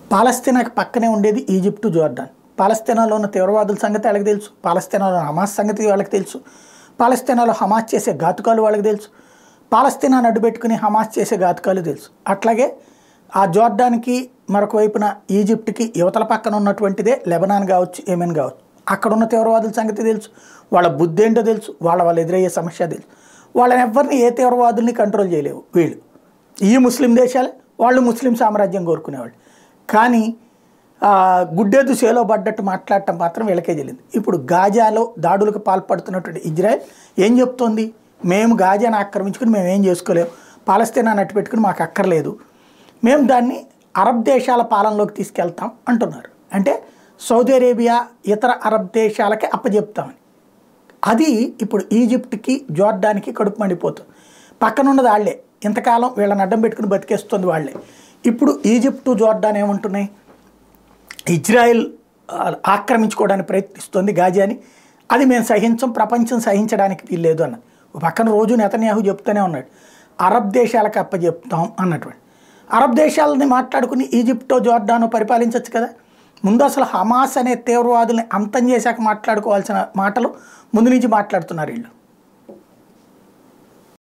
పాలస్తీనాకి పక్కనే ఉండేది Egypt Jordan పాలస్తీనాలో ఉన్న తీవ్రవాదుల సంగతి వాళ్ళకి తెలుసు పాలస్తీనాలో హమాస్ సంగతి వాళ్ళకి తెలుసు పాలస్తీనాలో హమాస్ చేసే ఘాతుకాలు వాళ్ళకి తెలుసు పాలస్తీనాను అడ్డుపెట్టుకుని హమాస్ చేసే ఘాతుకాలు తెలుసు అట్లాగే ఆ జోర్డాన్కి మరొక వైపున ఈజిప్ట్కి యువతల పక్కన ఉన్నటువంటిదే లెబనాన్ కావచ్చు ఏమేన్ కావచ్చు అక్కడ ఉన్న తీవ్రవాదుల సంగతి తెలుసు వాళ్ళ బుద్ధి ఏంటో తెలుసు వాళ్ళ వాళ్ళు ఎదురయ్యే సమస్య తెలుసు వాళ్ళని ఎవరిని ఏ తీవ్రవాదుల్ని కంట్రోల్ చేయలేవు వీళ్ళు ఈ ముస్లిం దేశాలే వాళ్ళు ముస్లిం సామ్రాజ్యం కోరుకునేవాళ్ళు కానీ ఆ, గుడ్డేదు సేలో పడ్డట్టు మాట్లాడటం మాత్రం వీళ్ళకే తెలియదు ఇప్పుడు గాజాలో దాడులకు పాల్పడుతున్నటువంటి ఇజ్రాయెల్ ఏం చెప్తోంది మేము గాజాను ఆక్రమించుకుని మేము ఏం చేసుకోలేము పాలస్తీనాన్ని అట్టు పెట్టుకుని మాకు అక్కర్లేదు మేము దాన్ని అరబ్ దేశాల పాలనలోకి తీసుకెళ్తాం అంటున్నారు అంటే సౌదీ అరేబియా ఇతర అరబ్ దేశాలకి అప్పచెప్తామని అది ఇప్పుడు ఈజిప్ట్కి జోర్డాన్కి కడుపు మండిపోతుంది పక్కన ఉన్నది వాళ్ళే ఇంతకాలం వీళ్ళని అడ్డం పెట్టుకుని బతికేస్తుంది వాళ్ళే ఇప్పుడు ఈజిప్టు జోర్డాన్ ఏమంటున్నాయి ఇజ్రాయెల్ ఆ, ఆక్రమించుకోవడానికి ప్రయత్నిస్తుంది గాజాని అది మేము సహించం ప్రపంచం సహించడానికి వీల్లేదు అన్నది ఒక పక్కన రోజు నెతన్యాహు చెప్తూనే ఉన్నాడు అరబ్ దేశాలకు అప్పచెప్తాం అన్నటువంటి అరబ్ దేశాలని మాట్లాడుకుని ఈజిప్టో జోర్డాను పరిపాలించవచ్చు కదా ముందు అసలు హమాస్ అనే తీవ్రవాదుల్ని అంతం చేశాక మాట్లాడుకోవాల్సిన మాటలు ముందు నుంచి మాట్లాడుతున్నారు వీళ్ళు